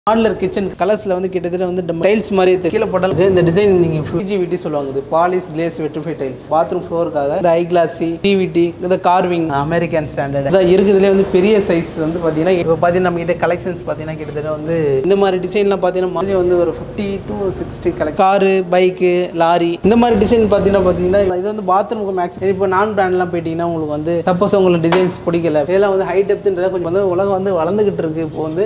Modeller kitchen கலர்ஸில் வந்து கிட்டத்தட்ட வந்து டைல்ஸ் மாதிரி தெரியும். கீழே போட்டால் இந்த டிசைன் நீங்கள் பிஜிவிடி சொல்லுவாங்க இது polish glaze vitrify tiles bathroom ஃப்ளோருக்காக இந்த ஐ கிளாஸி டிவிடி இந்த கார்விங் அமெரிக்கன் ஸ்டாண்டர்ட் இதான் இருக்குதுலேயே வந்து பெரிய சைஸ் வந்து பார்த்தீங்கன்னா இப்போ பார்த்தீங்கன்னா நம்ம கிட்ட கலெக்ஷன்ஸ் பார்த்தீங்கன்னா கிட்டத்தட்ட வந்து இந்த மாதிரி டிசைன்லாம் பார்த்தீங்கன்னா மாதிரி வந்து ஒரு fifty to sixty collection car bike lorry இந்த மாதிரி டிசைன் பார்த்தீங்கன்னா பார்த்தீங்கன்னா இது வந்து பாத்ரூமுக்கு மேக்ஸிமம் இப்போ நான் பிராண்ட்லாம் போயிட்டீங்கன்னா உங்களுக்கு வந்து சப்போஸ் உங்களுக்கு டிசைன்ஸ் பிடிக்கல இதெல்லாம் வந்து ஹை டெப்த்ன்றத கொஞ்சம் வந்து உலகம் வந்து வளர்ந்துகிட்டு இருக்கு இப்போ வந்து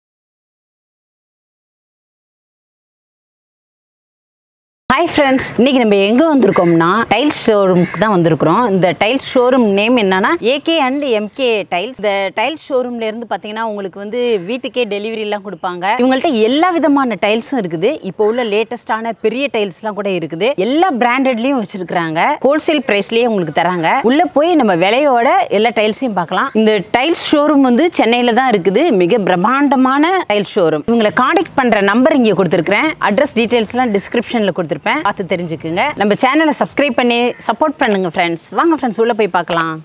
ஹாய் ஃப்ரெண்ட்ஸ் இன்னைக்கு நம்ம எங்கே வந்திருக்கோம்னா டைல்ஸ் ஷோரூமுக்கு தான் வந்திருக்கிறோம் இந்த டைல்ஸ் ஷோரூம் நேம் என்னன்னா ஏகே அண்ட் எம்கே டைல்ஸ் இந்த டைல்ஸ் ஷோரூம்ல இருந்து பார்த்தீங்கன்னா உங்களுக்கு வந்து வீட்டுக்கே டெலிவரிலாம் கொடுப்பாங்க இவங்கள்ட்ட எல்லா விதமான டைல்ஸும் இருக்குது இப்போ உள்ள லேட்டஸ்டான பெரிய டைல்ஸ்லாம் கூட இருக்குது எல்லா பிராண்டட்லயும் வச்சிருக்கிறாங்க ஹோல்சேல் பிரைஸ்லயே உங்களுக்கு தராங்க உள்ள போய் நம்ம விலையோட எல்லா டைல்ஸையும் பார்க்கலாம் இந்த டைல்ஸ் ஷோரூம் வந்து சென்னையில தான் இருக்குது மிக பிரம்மாண்டமான டைல்ஸ் ஷோரூம் இவங்களை காண்டாக்ட் பண்ற நம்பர் இங்கே கொடுத்துருக்கேன் அட்ரஸ் டீடைல்ஸ்லாம் டிஸ்கிரிப்ஷன்ல கொடுத்துருப்பேன் பார்த்து தெரிஞ்சுக்குங்க நம்ம சேனலை சப்ஸ்கிரைப் பண்ணி சப்போர்ட் பண்ணுங்க ஃப்ரெண்ட்ஸ் வாங்க ஃப்ரெண்ட்ஸ் உள்ள போய் பார்க்கலாம்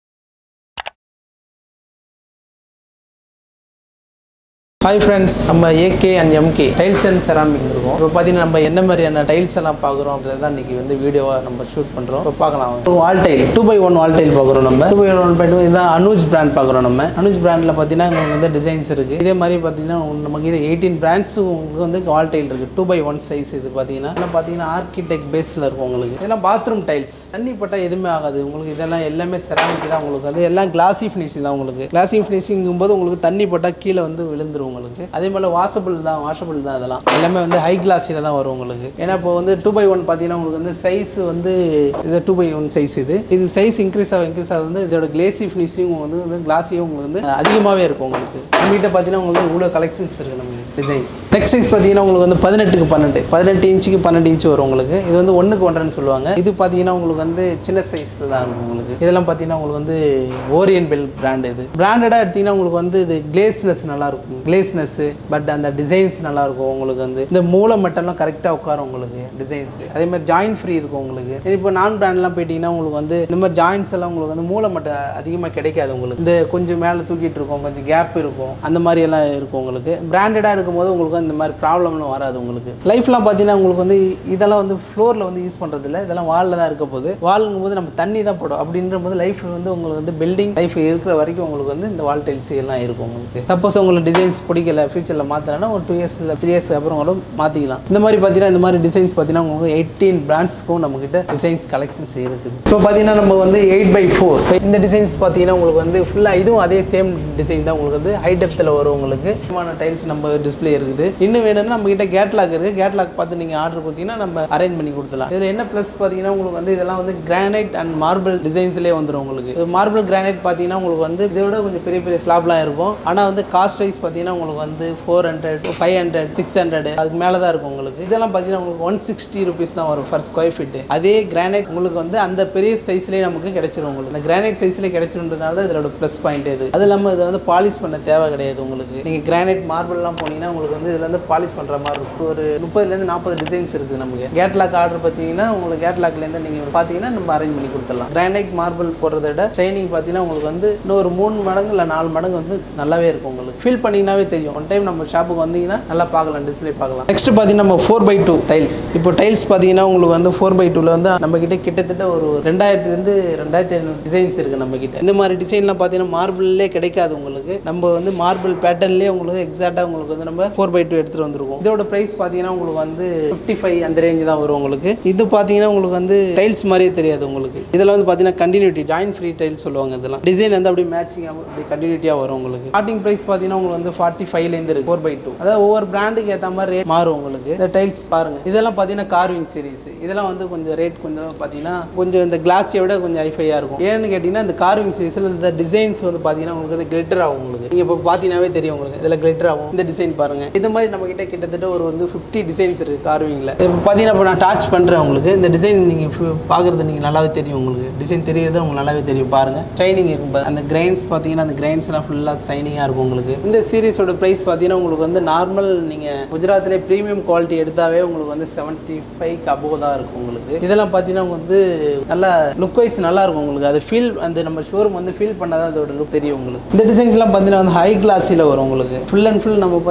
ஹாய் ஃப்ரெண்ட்ஸ் நம்ம AK and MK tiles and ceramic இருக்கோம் இப்போ பார்த்தீங்கன்னா நம்ம என்ன மாதிரியான டைல்ஸ் எல்லாம் பார்க்குறோம் அப்படின்றத தான் இன்னைக்கு வந்து வீடியோவாக நம்ம ஷூட் பண்ணுறோம் இப்போ பார்க்கலாம் wall tile two by one wall tile பார்க்குறோம் நம்ம two by one by two இதான் அனுஜ் பிராண்ட் பார்க்குறோம் நம்ம அனுஜ் பிராண்டில் பார்த்தீங்கன்னா உங்களுக்கு வந்து டிசைன்ஸ் இருக்குது இதே மாதிரி பார்த்தீங்கன்னா நம்ம கிட்ட எயிட்டீன் பிராண்ட்ஸ் உங்களுக்கு வந்து வால் டைல் இருக்குது டூ பை ஒன் சைஸ் இது பார்த்தீங்கன்னா இதெல்லாம் பார்த்தீங்கன்னா ஆர்கிடெக்ட் பேஸில் இருக்கும் உங்களுக்கு இதெல்லாம் பாத்ரூம் டைல்ஸ் தண்ணி பட்டால் எதுவுமே ஆகாது உங்களுக்கு இதெல்லாம் எல்லாமே செராமிக் தான் உங்களுக்கு வந்து எல்லாம் கிளாசி ஃபினிஷிங் தான் உங்களுக்கு கிளாசி ஃபினிஷிங்கும் போது உங்களுக்கு தண்ணி பட்டால் கீழே வந்து விழுந்துரும் உங்களுக்கு அதே மாதிரி வாஷபிள் தான் வாஷபிள் தான் அதெல்லாம் எல்லாமே வந்து ஹை கிளாஸில் தான் வரும் உங்களுக்கு ஏன்னா இப்போ வந்து டூ பை ஒன் பார்த்தீங்கன்னா உங்களுக்கு வந்து சைஸ் வந்து இது டூ பை ஒன் சைஸ் இது இது சைஸ் இன்க்ரீஸ் ஆகும் இன்க்ரீஸ் ஆகும் வந்து இதோட கிளேசி ஃபினிஷிங் வந்து வந்து கிளாஸியும் உங்களுக்கு வந்து அதிகமாகவே இருக்கும் உங்களுக்கு நம்மகிட்ட பார்த்தீங்கன்னா உங்களுக்கு இவ்வளோ கலெக்ஷன்ஸ் இருக்குது நம்ம டிசைன் நெக்ஸ்ட் சைஸ் பார்த்தீங்கன்னா உங்களுக்கு வந்து பதினெட்டுக்கு பன்னெண்டு பதினெட்டு இன்ச்சுக்கு பன்னெண்டு இன்ச்சு வரும் உங்களுக்கு இது வந்து ஒன்றுக்கு ஒன்றரைன்னு சொல்லுவாங்க இது பார்த்தீங்கன்னா உங்களுக்கு வந்து சின்ன சைஸில் தான் இருக்கும் உங்களுக்கு இதெல்லாம் பார்த்தீங்கன்னா உங்களுக்கு வந்து ஓரியன் பெல் பிராண்ட் இது பிராண்டடாக எடுத்தீங்கன்னா உங்களுக்கு வந்து இது கிளேஸ்னஸ் நல்லா இருக்கும் கிளேஸ்னஸ் பட் அந்த டிசைன்ஸ் நல்லா இருக்கும் உங்களுக்கு வந்து இந்த மூளை மட்டம்லாம் கரெக்டாக உட்காரும் உங்களுக்கு டிசைன்ஸ் அதே மாதிரி ஜாயின் ஃப்ரீ இருக்கும் உங்களுக்கு இப்போ நான் பிராண்ட்லாம் போயிட்டீங்கன்னா உங்களுக்கு வந்து இந்த மாதிரி ஜாயின்ஸ் எல்லாம் உங்களுக்கு வந்து மூளை மட்டம் அதிகமாக கிடைக்காது உங்களுக்கு இந்த கொஞ்சம் மேலே தூக்கிட்டு இருக்கும் கொஞ்சம் கேப் இருக்கும் அந்த மாதிரி எல்லாம் இருக்கும் உங்களுக்கு பிராண்டடாக இருக்கும்போது உங்களுக்கு இந்த மாதிரி ப்ராப்ளம்லாம் வராது உங்களுக்கு லைஃப்லாம் பார்த்தீங்கன்னா உங்களுக்கு வந்து இதெல்லாம் வந்து ஃப்ளோரில் வந்து யூஸ் பண்ணுறது இல்லை இதெல்லாம் வாலில் தான் இருக்க போகுது வாலுங்கும் போது நம்ம தண்ணி தான் போடும் அப்படின்ற போது லைஃப் வந்து உங்களுக்கு வந்து பில்டிங் லைஃப் இருக்கிற வரைக்கும் உங்களுக்கு வந்து இந்த வால் டைல்ஸ் எல்லாம் இருக்கும் உங்களுக்கு சப்போஸ் உங்களுக்கு டிசைன்ஸ் பிடிக்கல ஃபியூச்சரில் மாற்றலைன்னா ஒரு டூ இயர்ஸ் இல்லை த்ரீ இயர்ஸ் அப்புறம் கூட மாற்றிக்கலாம் இந்த மாதிரி பார்த்தீங்கன்னா இந்த மாதிரி டிசைன்ஸ் பார்த்தீங்கன்னா உங்களுக்கு எயிட்டீன் பிராண்ட்ஸ்க்கும் நம்மக்கிட்ட டிசைன்ஸ் கலெக்ஷன்ஸ் இருக்குது இப்போ பார்த்தீங்கன்னா நம்ம வந்து எயிட் பை ஃபோர் இந்த டிசைன்ஸ் பார்த்தீங்கன்னா உங்களுக்கு வந்து ஃபுல்லாக இதுவும் அதே சேம் டிசைன் தான் உங்களுக்கு வந்து ஹை டெப்த்தில் வரும் உங்களுக்கு டைல்ஸ் நம்ம டிஸ்ப்ளே இருக்குது இன்னும் வேணும்னா நம்ம கிட்ட கேட்லாக் இருக்குது கேட்லாக் பார்த்து நீங்கள் ஆர்டர் கொடுத்தீங்கன்னா நம்ம அரேஞ்ச் பண்ணி கொடுத்துலாம் இதில் என்ன ப்ளஸ் பார்த்தீங்கன்னா உங்களுக்கு வந்து இதெல்லாம் வந்து கிரானைட் அண்ட் மார்பிள் டிசைன்ஸ்லேயே வந்துடும் உங்களுக்கு மார்பிள் கிரானைட் பார்த்தீங்கன்னா உங்களுக்கு வந்து இதோட கொஞ்சம் பெரிய பெரிய ஸ்லாப்லாம் இருக்கும் ஆனால் வந்து காஸ்ட் வைஸ் பார்த்தீங்கன்னா உங்களுக்கு வந்து four hundred five hundred six hundred அதுக்கு மேலே தான் இருக்கும் உங்களுக்கு இதெல்லாம் பார்த்தீங்கன்னா உங்களுக்கு ஒன் சிக்ஸ்டி ருபீஸ் தான் வரும் ஃபர் ஸ்கொயர் ஃபீட் அதே கிரானைட் உங்களுக்கு வந்து அந்த பெரிய சைஸ்லேயே நமக்கு கிடைச்சிரும் உங்களுக்கு இந்த கிரானைட் சைஸ்லேயே கிடைச்சிருன்றதுனால தான் இதோட ப்ளஸ் பாயிண்ட் இது அது இல்லாமல் இதை வந்து பாலிஷ் பண்ண தேவை கிடையாது உங்களுக்கு நீங்கள் கிரானைட் மார்பிள்லாம் போனீங்கன்னா உங்களுக்கு வந்து இதில் வந்து பாலிஷ் பண்ணுற மாதிரி இருக்கும் ஒரு முப்பதுலேருந்து நாற்பது டிசைன்ஸ் இருக்குது நமக்கு கேட்லாக் ஆர்டர் பார்த்தீங்கன்னா உங்களுக்கு கேட்லாக்லேருந்து நீங்கள் பார்த்தீங்கன்னா நம்ம அரேஞ்ச் பண்ணி கொடுத்துடலாம் கிரானைட் மார்பிள் போடுறத விட ட்ரைனிங் பார்த்தீங்கன்னா உங்களுக்கு வந்து இன்னும் ஒரு மூணு மடங்கு இல்லை நாலு மடங்கு வந்து நல்லாவே இருக்கும் உங்களுக்கு ஃபீல் பண்ணிங்கனாவே தெரியும் ஒன் டைம் நம்ம ஷாப்புக்கு வந்தீங்கன்னா நல்லா பார்க்கலாம் டிஸ்ப்ளே பார்க்கலாம் நெக்ஸ்ட் பார்த்தீங்கன்னா நம்ம ஃபோர் பை டூ டைல்ஸ் இப்போ டைல்ஸ் பார்த்தீங்கன்னா உங்களுக்கு வந்து ஃபோர் பை டூவில் வந்து நம்ம கிட்ட கிட்டத்தட்ட ஒரு ரெண்டாயிரத்துலேருந்து ரெண்டாயிரத்தி ஐநூறு டிசைன்ஸ் இருக்குது நம்ம கிட்ட இந்த மாதிரி டிசைன்லாம் பார்த்தீங்கன்னா மார்பிள்லே கிடைக்காது உங்களுக்கு நம்ம வந்து மார்பிள் பேட்டர்ன்லேயே உங்களுக்கு எக்ஸாக்டாக உங்களுக்கு வந்து நம்ம ஃபோர் பை டூ எடுத்துகிட்டு வந்துருக்கோம் இதோட ப்ரைஸ் பார்த்தீங்கன்னா உங்களுக்கு வந்து ஃபிஃப்டி ஃபைவ் அந்த ரேஞ்சு தான் வரும் உங்களுக்கு இது பார்த்தீங்கன்னா உங்களுக்கு வந்து டைல்ஸ் மாதிரியே தெரியாது உங்களுக்கு இதில் வந்து பார்த்தீங்கன்னா கண்டினியூட்டி ஜாயின் ஃப்ரீ டைல்ஸ் சொல்லுவாங்க இதெல்லாம் டிசைன் வந்து அப்படியே மேட்சிங் அப்படி கண்டினியூட்டியாக வரும் உங்களுக்கு ஸ்டார்டிங் ப்ரைஸ் பார்த்தீங்கன்னா உங்களுக்கு வந்து ஃபார்ட்டி ஃபைவ்லேருந்து இருக்கு ஃபோர் பை டூ அதாவது ஒவ்வொரு பிராண்டுக்கு ஏற்ற மாதிரி ரேட் மாறும் உங்களுக்கு இந்த டைல்ஸ் பாருங்க இதெல்லாம் பார்த்தீங்கன்னா கார்விங் சீரிஸ் இதெல்லாம் வந்து கொஞ்சம் ரேட் கொஞ்சம் பார்த்தீங்கன்னா கொஞ்சம் இந்த கிளாஸை விட கொஞ்சம் ஹைஃபையாக இருக்கும் ஏன்னு கேட்டிங்கன்னா இந்த கார்விங் சீரிஸில் இந்த டிசைன்ஸ் வந்து பார்த்தீங்கன்னா உங்களுக்கு வந்து கிளிட்டர் ஆகும் உங்களுக்கு நீங்கள் இப்போ பார்த்தீங்கன்னாவே தெரியும் உங்களுக்கு இதில் கிளிட்டர் ஆகும் இந்த டிசைன் பாருங்க இது மாதிரி நம்ம கிட்ட கிட்டத்தட்ட ஒரு வந்து ஃபிஃப்டி டிசைன்ஸ் இருக்குது கார்விங்கில் இப்போ பார்த்தீங்கன்னா இப்போ நான் டாச் பண்ணுறேன் உங்களுக்கு இந்த டிசைன் நீங்கள் பார்க்குறது நீங்கள் நல்லாவே தெரியும் உங்களுக்கு டிசைன் தெரியறது உங்களுக்கு நல்லாவே தெரியும் பாருங்க ஷைனிங் இருக்கும் பாருங்க. அந்த கிரைன்ஸ் பார்த்தீங்கன்னா அந்த கிரைன்ஸ்லாம் ஃபுல்லாக ஷைனிங்காக இருக்கும் உங்களுக்கு இந்த சீரிஸோட ப்ரைஸ் பார்த்தீங்கன்னா உங்களுக்கு வந்து நார்மல் நீங்கள் குஜராத்லேயே ப்ரீமியம் குவாலிட்டி எடுத்தாவே உங்களுக்கு வந்து செவன்ட்டி ஃபைவ் அபோவ் தான் இருக்கும் உங்களுக்கு இதெல்லாம் பார்த்தீங்கன்னா உங்களுக்கு வந்து நல்லா லுக் வைஸ் நல்லா இருக்கும் உங்களுக்கு அது ஃபீல் அந்த நம்ம ஷோரூம் வந்து ஃபீல் பண்ணாதான் அதோட லுக் தெரியும் உங்களுக்கு இந்த டிசைன்ஸ்லாம் பார்த்தீங்கன்னா வந்து ஹை கிளாஸில் வரும் உங்களுக்கு ஃபுல் அண்ட் ஃபுல் நம்ம பார்த்தீங்கன்னா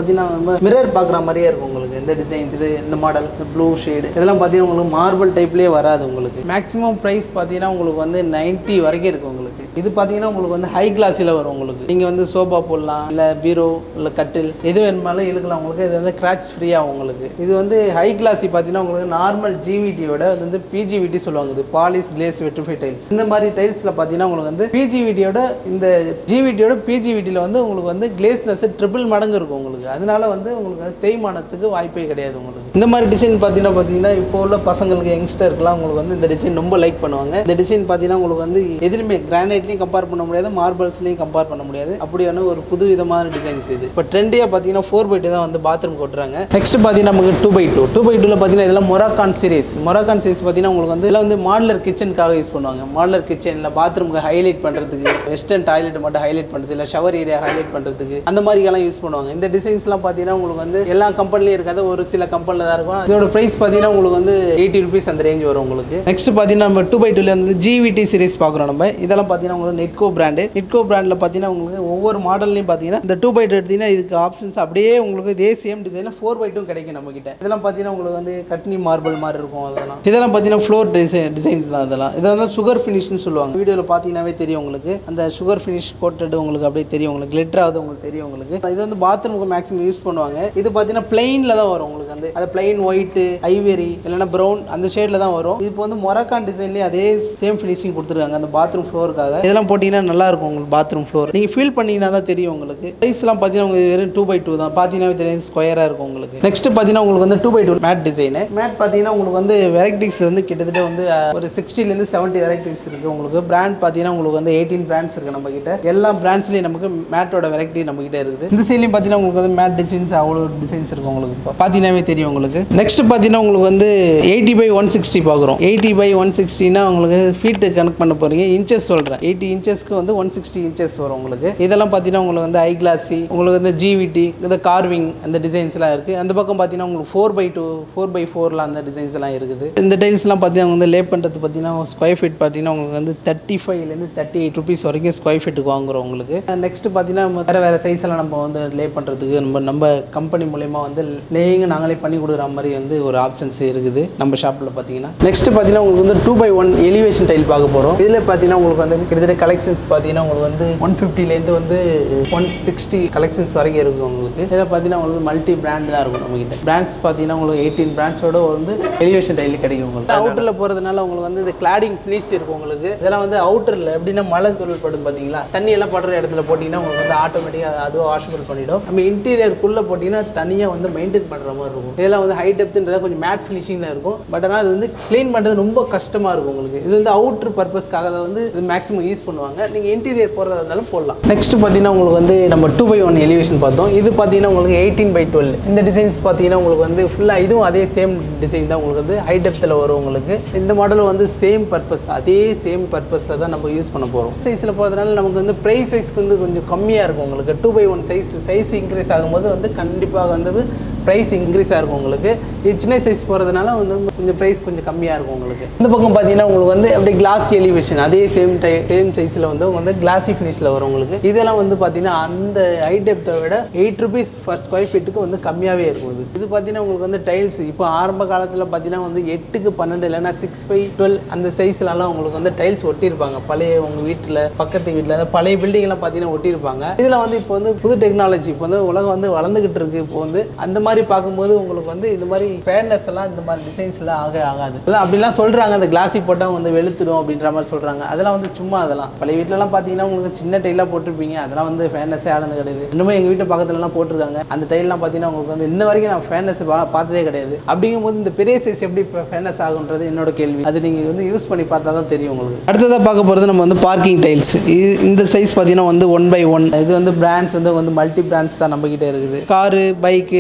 பார்த்தீங்கன்னா நம்ம மிரர் பார்க்குற மாதிரியே இருக்கும் உங்களுக்கு இந்த டிசைன் இது இந்த மாடல் இந்த ப்ளூ ஷேடு இதெல்லாம் பார்த்தீங்கன்னா உங்களுக்கு மார்பிள் டைப்லேயே வராது உங்களுக்கு மேக்ஸிமம் ப்ரைஸ் பார்த்தீங்கன்னா உங்களுக்கு வந்து 90 வரைக்கும் இருக்குது உங்களுக்கு இது பார்த்தீங்கன்னா உங்களுக்கு வந்து ஹை கிளாஸில் வரும் உங்களுக்கு நீங்கள் வந்து சோஃபா போடலாம் இல்லை பீரோ இல்லை கட்டில் எது வேணுமாலும் இழுக்கலாம் உங்களுக்கு இது வந்து கிராச் ஃப்ரீயாக உங்களுக்கு இது வந்து ஹை கிளாஸி பார்த்தீங்கன்னா உங்களுக்கு நார்மல் ஜிவிடியோட அது வந்து பிஜிவிடி சொல்லுவாங்க இது பாலிஸ் கிளேஸ் வெட்ரிஃபை டைல்ஸ் இந்த மாதிரி டைல்ஸில் பார்த்தீங்கன்னா உங்களுக்கு வந்து பிஜிவிடியோட இந்த ஜிவிடியோட பிஜிவிடியில் வந்து உங்களுக்கு வந்து கிளேஸ்லெஸ் ட்ரிபிள் மடங்கு இருக்கும் உங்களுக்கு அதனால வந்து உங்களுக்கு வந்து தேய்மானத்துக்கு வாய்ப்பே கிடையாது உங்களுக்கு இந்த மாதிரி டிசைன் பார்த்தீங்கன்னா பார்த்தீங்கன்னா இப்போ உள்ள பசங்களுக்கு யங்ஸ்டருக்குலாம் உங்களுக்கு வந்து இந்த டிசைன் ரொம்ப லைக் பண்ணுவாங்க இந்த டிசைன் பார்த்தீங்கன்னா உங்களுக்கு வந்து எதுலையுமே கிரானைட்லையும் கம்பேர் பண்ண முடியாது மார்பிள்ஸ்லையும் கம்பேர் பண்ண முடியாது அப்படியான ஒரு புது விதமான டிசைன்ஸ் இது இப்போ ட்ரெண்டியாக பார்த்தீங்கன்னா ஃபோர் பை டூ தான் வந்து பாத்ரூம் கொட்டுறாங்க நெக்ஸ்ட் பார்த்தீங்கன்னா நமக்கு two by two two by டூவில் பார்த்தீங்கன்னா இதெல்லாம் மொராக்கான் சீரிஸ் மொராக்கான் சீரிஸ் பார்த்தீங்கன்னா உங்களுக்கு வந்து இதெல்லாம் வந்து மாடலர் கிச்சனுக்காக யூஸ் பண்ணுவாங்க மாடலர் கிச்சனில் பாத்ரூமுக்கு ஹைலைட் பண்ணுறதுக்கு வெஸ்டர்ன் டாய்லெட் மட்டும் ஹைலைட் பண்ணுறது இல்லை ஷவர் ஏரியா ஹைலைட் பண்ணுறதுக்கு அந்த மாதிரிலாம் யூஸ் பண்ணுவாங்க இந்த டிசைன்ஸ்லாம் பார்த்தீங்கன்னா உங்களுக்கு வந்து எல்லா கம்பெனிலையும் இருக்காது ஒரு சில கம்பெனியில் தான் இருக்கும் இதோட ப்ரைஸ் பார்த்தீங்கன்னா உங்களுக்கு வந்து எயிட்டி ருபீஸ் அந்த ரேஞ்ச் வரும் உங்களுக்கு நெக்ஸ்ட் பார்த்தீங்கன்னா நம்ம டூ பை டூல வந்து ஜிவிடி சீரிஸ் பார்க்குறோம் நம்ம இதெல்லாம் பார்த்தீங்கன்னா உங்களுக்கு நெட்கோ பிராண்டு நெட்கோ பிராண்டில் பார்த்தீங்கன்னா உங்களுக்கு ஒவ்வொரு மாடல்லையும் பார்த்தீங்கன்னா இந்த டூ பை டூ எடுத்தீங்கன்னா இதுக்கு ஆப்ஷன்ஸ் அப்படியே உங்களுக்கு இதே சேம் டிசைனில் ஃபோர் பை டூ கிடைக்கும் நம்ம கிட்ட இதெல்லாம் பார்த்தீங்கன்னா உங்களுக்கு வந்து கட்னி மார்பிள் மாதிரி இருக்கும் அதெல்லாம் இதெல்லாம் பார்த்தீங்கன்னா ஃப்ளோர் டிசைன் டிசைன்ஸ் தான் இதெல்லாம் இதை வந்து சுகர் ஃபினிஷ்னு சொல்லுவாங்க வீடியோவில் பார்த்தீங்கன்னாவே தெரியும் உங்களுக்கு அந்த சுகர் ஃபினிஷ் கோட்டட் உங்களுக்கு அப்படியே தெரியும் உங்களுக்கு கிளிட்டர் ஆகுது உங்களுக்கு தெரியும் உங்களுக்கு இது வந்து பாத்ரூமுக்கு மேக்ஸிமம் யூஸ் பண்ணுவாங்க இது பார்த்தீங்கன்னா பிளெயினில் தான் வரும் உங்களுக்கு வந்து அது பிளெயின் ஒயிட்டு ஐவரி இல்லைன்னா ப்ரௌன் அந்த ஷேடில் தான் வரும் இப்போ வந்து மொரக்கான் டிசைன்லேயே அதே சேம் ஃபினிஷிங் கொடுத்துருக்காங்க அந்த பாத்ரூம் ஃப்ளோருக்காக இதெல்லாம் போட்டிங்கன்னா நல்லா இருக்கும் உங்களுக்கு பாத்ரூம் ஃப்ளோர் நீங்கள் ஃபீல் பண்ணீங்கன்னா தான் தெரியும் உங்களுக்கு சைஸ்லாம் பார்த்தீங்கன்னா உங்களுக்கு வெறும் டூ பை டூ தான் பார்த்தீங்கன்னா தெரியும் ஸ்கொயராக இருக்கும் உங்களுக்கு நெக்ஸ்ட் பார்த்தீங்கன்னா உங்களுக்கு வந்து two by two matt design matt பார்த்தீங்கன்னா உங்களுக்கு வந்து வெரைட்டிஸ் வந்து கிட்டத்தட்ட வந்து அஹ், ஒரு சிக்ஸ்டிலேருந்து செவன்ட்டி வெரைட்டிஸ் இருக்குது உங்களுக்கு பிராண்ட் பார்த்தீங்கன்னா உங்களுக்கு வந்து எயிட்டீன் பிராண்ட்ஸ் இருக்குது நம்ம கிட்ட எல்லா பிராண்ட்ஸ்லேயும் நமக்கு மேட்டோட வெரைட்டி நம்ம கிட்ட இருக்குது இந்த சைட்லையும் பார்த்தீங்கன்னா உங்களுக்கு வந்து மேட் டிசைன்ஸ் அவ்வளோ டிசைன்ஸ் இருக்குது உங்களுக்கு இப்போ பார்த்தீங்கன்னாவே தெரியும் உங்களுக்கு நெக்ஸ்ட் பார்த்தீங்கன்னா உங்களுக்கு வந்து எயிட்டி பை ஒன் சிக்ஸ்டி பார்க்குறோம் எயிட்டி பை ஒன் சிக்ஸ்டினா உங்களுக்கு ஃபீட்டு கனெக்ட் பண்ண போகிறீங்க இன்ச்சஸ் சொல்கிறேன் எயிட்டி இன்ச்சஸ்க்கு வந்து ஒன் சிக்ஸ்டி இன்ச்சஸ் வரும் உங்களுக்கு இதெல்லாம் பார்த்தீங்கன்னா உங்களுக்கு வந்து ஐ கிளாஸி உங்களுக்கு வந்து ஜிவிடி இந்த கார்விங் அந்த டிசைன்ஸ்லாம் இருக்குது அந்த பக்கம் பார்த்தீங்கன்னா உங்களுக்கு four by two four by ஃபோரில் அந்த டிசைன்ஸ் எல்லாம் இருக்குது இந்த டைல்ஸ்லாம் பார்த்தீங்கன்னா வந்து லே பண்ணுறது பார்த்தீங்கன்னா ஸ்கொயர் ஃபீட் பார்த்தீங்கன்னா உங்களுக்கு வந்து தேர்ட்டி ஃபைவ்லேருந்து தேர்ட்டி எயிட் ருபீஸ் வரைக்கும் ஸ்கொயர் ஃபீட்டுக்கு வாங்குறோம் உங்களுக்கு நெக்ஸ்ட் பார்த்தீங்கன்னா நம்ம வேறு வேறு சைஸ் எல்லாம் நம்ம வந்து லே பண்ணுறதுக்கு நம்ம நம்ம கம்பெனி மூலயமா வந்து லேயிங் நாங்களே பண்ணி கொடுக்குற மாதிரி வந்து ஒரு ஆப்ஷன்ஸ் இருக்குது நம்ம ஷாப்பில் பார்த்தீங்கன்னா நெக்ஸ்ட் பார்த்தீங்கன்னா உங்களுக்கு வந்து two by one elevation tile பார்க்க போகிறோம் இதில் பார்த்தீங்கன்னா உங்களுக்கு வந்து கிட்டத்தட்ட கலெக்ஷன்ஸ் பார்த்தீங்கன்னா உங்களுக்கு வந்து ஒன் ஃபிஃப்டிலேருந்து வந்து ஒன் சிக்ஸ்டி கலெக்ஷன்ஸ் வரைக்கும் இருக்கும் உங்களுக்கு இதில் பார்த்தீங்கன்னா உங்களுக்கு மல்டி பிராண்ட் தான் இருக்கும் நம்மகிட்ட பிராண்ட்ஸ் பார்த்தீங்கன்னா உங்களுக்கு எயிட்டீன் பிராண்ட்ஸோட வந்து எலிவேஷன் டைல் கிடைக்கும் உங்களுக்கு அவுட்டரில் போகிறதுனால உங்களுக்கு வந்து இந்த கிளாடிங் ஃபினிஷ் இருக்கும் உங்களுக்கு இதெல்லாம் வந்து அவுட்டரில் எப்படின்னா மழை தொழில் படும் பார்த்தீங்களா தண்ணி எல்லாம் படுற இடத்துல போட்டிங்கன்னா உங்களுக்கு வந்து ஆட்டோமேட்டிக்காக அது அதுவும் வாஷபிள் பண்ணிடும் நம்ம இன்டீரியருக்குள்ளே போட்டிங்கன்னா தனியாக வந்து மெயின்டைன் பண்ணுற மாதிரி இருக்கும் இதெல்லாம் வந்து ஹை டெப்த்ன்றதா கொஞ்சம் மேட் ஃபினிஷிங்கில் இருக்கும் பட் ஆனால் அது வந்து க்ளீன் பண்ணுறது ரொம்ப கஷ்டமாக இருக்கும் உங்களுக்கு இது வந்து அவுட்ரு பர்பஸ்க்காக தான் வந்து இது மேக்ஸிமம் யூஸ் பண்ணுவாங்க நீங்கள் இன்டீரியர் போகிறதா இருந்தாலும் போடலாம் நெக்ஸ்ட் பார்த்தீங்கன்னா உங்களுக்கு வந்து நம்ம டூ பை ஒன் எலிவேஷன் பார்த்தோம் இது பார்த்தீங்கன்னா உங்களுக்கு எயிட்டீன் பை டுவெல் இந்த டிசைன்ஸ் பார்த்தீங்கன்னா உங்களுக்கு வந்து ஃபுல்லாக இதுவும் அதே சேம் டிசைன் தான் உங்களுக்கு வந்து ஹை டெப்த்தில் வரும் உங்களுக்கு இந்த மாடலும் வந்து சேம் பர்பஸ் அதே சேம் பர்பஸில் தான் நம்ம யூஸ் பண்ண போகிறோம் சைஸில் போகிறதுனால நமக்கு வந்து ப்ரைஸ் வைஸ்க்கு வந்து கொஞ்சம் கம்மியாக இருக்கும் உங்களுக்கு two by one size size increase ஆகும்போது வந்து கண்டிப்பாக வந்து ப்ரைஸ் இன்க்ரீஸாக இருக்கும் உங்களுக்கு இது சின்ன சைஸ் போகிறதுனால வந்து கொஞ்சம் ப்ரைஸ் கொஞ்சம் கம்மியாக இருக்கும் உங்களுக்கு இந்த பக்கம் பார்த்தீங்கன்னா உங்களுக்கு வந்து அப்படியே கிளாஸ் எலிவேஷன் அதே சேம் டை சேம் சைஸில் வந்து உங்களுக்கு வந்து கிளாஸி ஃபினிஷில் வரும் உங்களுக்கு இதெல்லாம் வந்து பார்த்தீங்கன்னா அந்த ஹை டெப்த்தை விட எயிட் ருபீஸ் பர் ஸ்கொயர் ஃபீட்டுக்கு வந்து கம்மியாகவே இருக்கும் இது இது பார்த்தீங்கன்னா உங்களுக்கு வந்து டைல்ஸ் இப்போ ஆரம்ப காலத்தில் பார்த்தீங்கன்னா வந்து எட்டுக்கு பன்னெண்டு இல்லைன்னா சிக்ஸ் பை டுவெல் அந்த சைஸ்லலாம் உங்களுக்கு வந்து டைல்ஸ் ஒட்டியிருப்பாங்க பழைய உங்கள் வீட்டில் பக்கத்து வீட்டில் அதாவது பழைய பில்டிங்லாம் பார்த்தீங்கன்னா ஒட்டியிருப்பாங்க இதில் வந்து இப்போ வந்து புது டெக்னாலஜி இப்போ வந்து உலகம் வந்து வளர்ந்துகிட்டு இருக்கு இப்போ வந்து அந்த மாதிரி பார்க்கும்போது உங்களுக்கு வந்து இந்த மாதிரி ஃபேர்னஸ் எல்லாம் இந்த மாதிரி டிசைன்ஸ்லாம் ஆக ஆகாது எல்லாம் அப்படிலாம் சொல்கிறாங்க அந்த கிளாஸி போட்டால் வந்து வெளுத்துடும் அப்படின்ற மாதிரி சொல்கிறாங்க அதெல்லாம் வந்து சும்மா அதெல்லாம் பழைய வீட்டிலலாம் பார்த்தீங்கன்னா உங்களுக்கு சின்ன டைலாக போட்டிருப்பீங்க அதெல்லாம் வந்து ஃபேர்னஸே ஆனது கிடையாது இன்னுமே எங்கள் வீட்டு பக்கத்துலலாம் போட்டிருக்காங்க அந்த டைல்லாம் பார்த்தீங்கன்னா உங்களுக்கு வந்து இன்ன வரைக்கும் நான் ஃபேர்னஸ் பார்த்ததே கிடையாது அப்படிங்கும்போது இந்த பெரிய சைஸ் எப்படி இப்போ ஃபேர்னஸ் ஆகுன்றது என்னோட கேள்வி அது நீங்கள் வந்து யூஸ் பண்ணி பார்த்தா தான் தெரியும் உங்களுக்கு அடுத்ததாக பார்க்க போகிறது நம்ம வந்து பார்க்கிங் டைல்ஸ் இது இந்த சைஸ் பார்த்தீங்கன்னா வந்து ஒன் பை ஒன் இது வந்து பிராண்ட்ஸ் வந்து வந்து மல்டி பிராண்ட்ஸ் தான் நம்ம கிட்ட இருக்குது காரு பைக்கு லாரி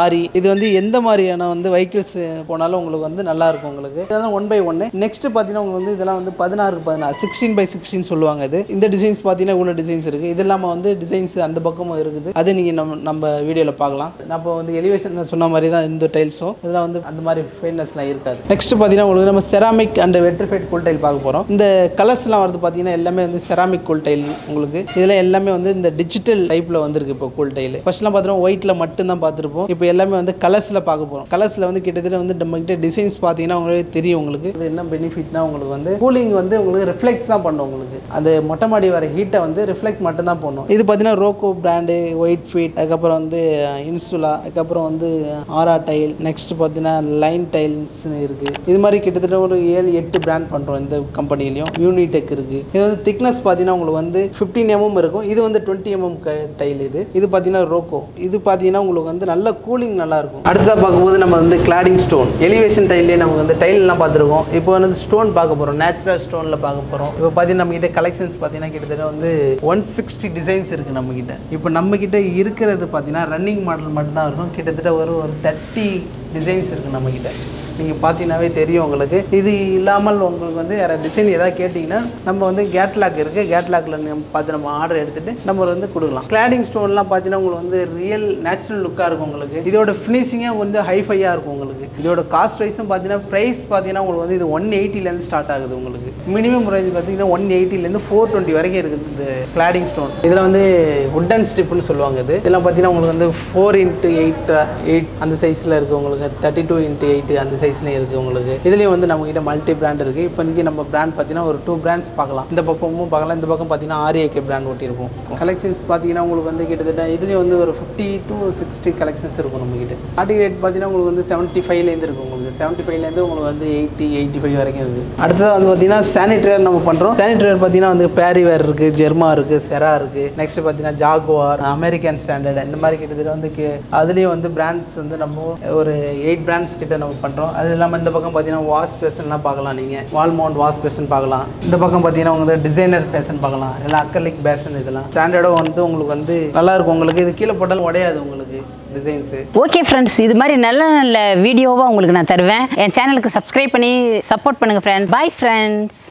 லாரி இது வந்து எந்த மாதிரியான வந்து வெஹிக்கிள்ஸ் போனாலும் உங்களுக்கு வந்து நல்லா இருக்கும் உங்களுக்கு இதெல்லாம் ஒன் பை ஒன்று நெக்ஸ்ட் பார்த்தீங்கன்னா உங்களுக்கு வந்து இதெல்லாம் வந்து பதினாறு பதினாறு சிக்ஸ்டீன் பை சிக்ஸ்டீன் சொல்லுவாங்க இது இந்த டிசைன்ஸ் பார்த்தீங்கன்னா இவ்வளோ டிசைன்ஸ் இருக்குது இது இல்லாமல் வந்து டிசைன்ஸ் அந்த பக்கமும் இருக்குது அது நீங்கள் நம்ம நம்ம வீடியோவில் பார்க்கலாம் நான் இப்போ வந்து எலிவேஷன் சொன்ன மாதிரி தான் இந்த டைல்ஸும் இதெல்லாம் வந்து அந்த மாதிரி ஃபெயின்னஸ்லாம் இருக்காது நெக்ஸ்ட் பார்த்தீங்கன்னா உங்களுக்கு நம்ம ceramic and vitrified cool tile பார்க்க போகிறோம் இந்த கலர்ஸ்லாம் வருது பார்த்தீங்கன்னா எல்லாமே வந்து செராமிக் கூல் டைல் உங்களுக்கு இதில் எல்லாமே வந்து இந்த டிஜிட்டல் டைப்பில் வந்திருக்கு இப்போ கூல் டைல் ஃபர்ஸ்ட்லாம் பார்த்தீங்கன்னா ஒயிட்டில் மட்டும்தான் பார்த்துருப்போம் இப்போ எல்லாமே வந்து கலர்ஸில் பார்க்க போகிறோம் கலர்ஸில் வந்து கிட்டத்தட்ட வந்து நம்ம கிட்ட டிசைன்ஸ் பார்த்தீங்கன்னா உங்களுக்கு தெரியும் உங்களுக்கு இது என்ன பெனிஃபிட்னா உங்களுக்கு வந்து கூலிங் வந்து உங்களுக்கு ரிஃப்ளெக்ட் தான் பண்ணும் உங்களுக்கு அது மொட்டை மாடி வர ஹீட்டை வந்து ரிஃப்ளெக்ட் மட்டும் தான் பண்ணும் இது பார்த்தீங்கன்னா ரோக்கோ பிராண்டு ஒயிட் ஃபீட் அதுக்கப்புறம் வந்து இன்சுலா அதுக்கப்புறம் வந்து ஆரா டைல் நெக்ஸ்ட் பார்த்தீங்கன்னா லைன் டைல்ஸ்னு இருக்குது இது மாதிரி கிட்டத்தட்ட ஒரு ஏழு எட்டு பிராண்ட் பண்ணுறோம் இந்த கம்பெனிலையும் யூனிடெக் இருக்குது இது வந்து திக்னஸ் பார்த்தீங்கன்னா உங்களுக்கு வந்து ஃபிஃப்டீன் எம்எம் இருக்கும் இது வந்து டுவெண்ட்டி எம்எம் டைல் இது இது பார்த்தீங்கன்னா ரோக்கோ இது பார்த்தீங்கன்னா உங்களுக்கு வந்து நல்ல கூலிங் நல்லா இருக்கும் அடுத்ததாக பார்க்கும்போது நம்ம வந்து கிளாடிங் ஸ்டோன் எலிவேஷன் டைல்லே நம்ம வந்து டைல்லாம் பார்த்துருக்கோம் இப்போ வந்து ஸ்டோன் பார்க்க போகிறோம் நேச்சுரல் ஸ்டோனில் பார்க்க போகிறோம் இப்போ பார்த்தீங்கன்னா நம்ம கிட்ட கலெக்ஷன்ஸ் பார்த்தீங்கன்னா கிட்டத்தட்ட வந்து ஒன் சிக்ஸ்டி டிசைன்ஸ் இருக்குது நம்ம கிட்ட இப்போ நம்ம கிட்ட இருக்கிறது பார்த்தீங்கன்னா ரன்னிங் மாடல் மட்டும்தான் இருக்கும் கிட்டத்தட்ட ஒரு ஒரு தேர்ட்டி டிசைன்ஸ் இருக்குது நம்ம கிட்ட நீங்கள் பார்த்தீங்கன்னாவே தெரியும் உங்களுக்கு இது இல்லாமல் உங்களுக்கு வந்து வேறு டிசைன் எதாவது கேட்டிங்கன்னா நம்ம வந்து கேட்லாக் இருக்குது கேட்லாக்ல நம்ம பார்த்து நம்ம ஆர்டர் எடுத்துகிட்டு நம்ம வந்து கொடுக்கலாம் கிளாடிங் ஸ்டோன்லாம் பார்த்தீங்கன்னா உங்களுக்கு வந்து ரியல் நேச்சுரல் லுக்காக இருக்கும் உங்களுக்கு இதோட ஃபினிஷிங்கே வந்து ஹைஃபையாக இருக்கும் உங்களுக்கு இதோட காஸ்ட் வைஸும் பார்த்தீங்கன்னா ப்ரைஸ் பார்த்தீங்கன்னா உங்களுக்கு வந்து இது ஒன் எயிட்டிலேருந்து ஸ்டார்ட் ஆகுது உங்களுக்கு மினிமம் ரேஞ்ச் பார்த்தீங்கன்னா ஒன் எயிட்டிலேருந்து ஃபோர் டுவெண்ட்டி வரைக்கும் இருக்குது இந்த கிளாடிங் ஸ்டோன் இதில் வந்து உட்டன் ஸ்டிப்னு சொல்லுவாங்க இது இதெல்லாம் பார்த்தீங்கன்னா உங்களுக்கு வந்து ஃபோர் இன்ட்டு எயிட் எயிட் அந்த சைஸில் இருக்குது உங்களுக்கு தேர்ட்டி டூ இன்ட்டு எயிட் அந்த சைஸ்லேயும் இருக்குது உங்களுக்கு இதுலேயும் வந்து நம்மகிட்ட மல்டி பிராண்ட் இருக்குது இப்போதைக்கு நம்ம பிராண்ட் பார்த்தீங்கன்னா ஒரு டூ பிராண்ட்ஸ் பார்க்கலாம் இந்த பக்கமும் பார்க்கலாம் இந்த பக்கம் பார்த்தீங்கன்னா ஆர்ஏகே பிராண்ட் ஒட்டியிருக்கும் கலெக்ஷன்ஸ் பார்த்தீங்கன்னா உங்களுக்கு வந்து கிட்டத்தட்ட இதுலேயும் வந்து ஒரு ஃபிஃப்டி டு சிக்ஸ்டி கலெக்ஷன்ஸ் இருக்கும் நம்மகிட்ட ஸ்டார்டிங் ரேட் பார்த்தீங்கன்னா உங்களுக்கு வந்து செவன்ட்டி ஃபைவ்லேருந்து இருக்கும் உங்களுக்கு செவன்ட்டி ஃபைவ்லேருந்து உங்களுக்கு வந்து எயிட்டி எயிட்டி ஃபைவ் வரைக்கும் இருக்குது அடுத்தது வந்து பார்த்தீங்கன்னா சானிடரிவேர் நம்ம பண்ணுறோம் சானிடரிவேர் பார்த்தீங்கன்னா வந்து பேரிவேர் இருக்குது ஜெர்மா இருக்குது செரா இருக்குது நெக்ஸ்ட் பார்த்தீங்கன்னா ஜாகுவார் அமெரிக்கன் ஸ்டாண்டர்ட் இந்த மாதிரி கிட்டத்தட்ட வந்து கி- அதுலேயும் வந்து பிராண்ட்ஸ் வந்து நம்ம ஒரு எயிட் பிராண்ட்ஸ் கிட்ட நம்ம பண்ணுறோம் அது இல்லாமல் இந்த பக்கம் பார்த்தீங்கன்னா வாஷ் பேஷன்லாம் பார்க்கலாம் நீங்கள் வால் மவுண்ட் வாஷ் பேஷன் பார்க்கலாம் இந்த பக்கம் பார்த்தீங்கன்னா உங்களுக்கு டிசைனர் பேஷன் பார்க்கலாம் இதெல்லாம் அக்கலிக் பேஷன் இதெல்லாம் ஸ்டாண்டர்டும் வந்து உங்களுக்கு வந்து நல்லா இருக்கும் உங்களுக்கு இது கீழே போட்டாலும் உடையாது உங்களுக்கு டிசைன்ஸு ஓகே ஃப்ரெண்ட்ஸ் இது மாதிரி நல்ல நல்ல வீடியோவாக உங்களுக்கு நான் தருவேன் என் சேனலுக்கு சப்ஸ்கிரைப் பண்ணி சப்போர்ட் பண்ணுங்கள் ஃப்ரெண்ட்ஸ் பை ஃப்ரெண்ட்ஸ்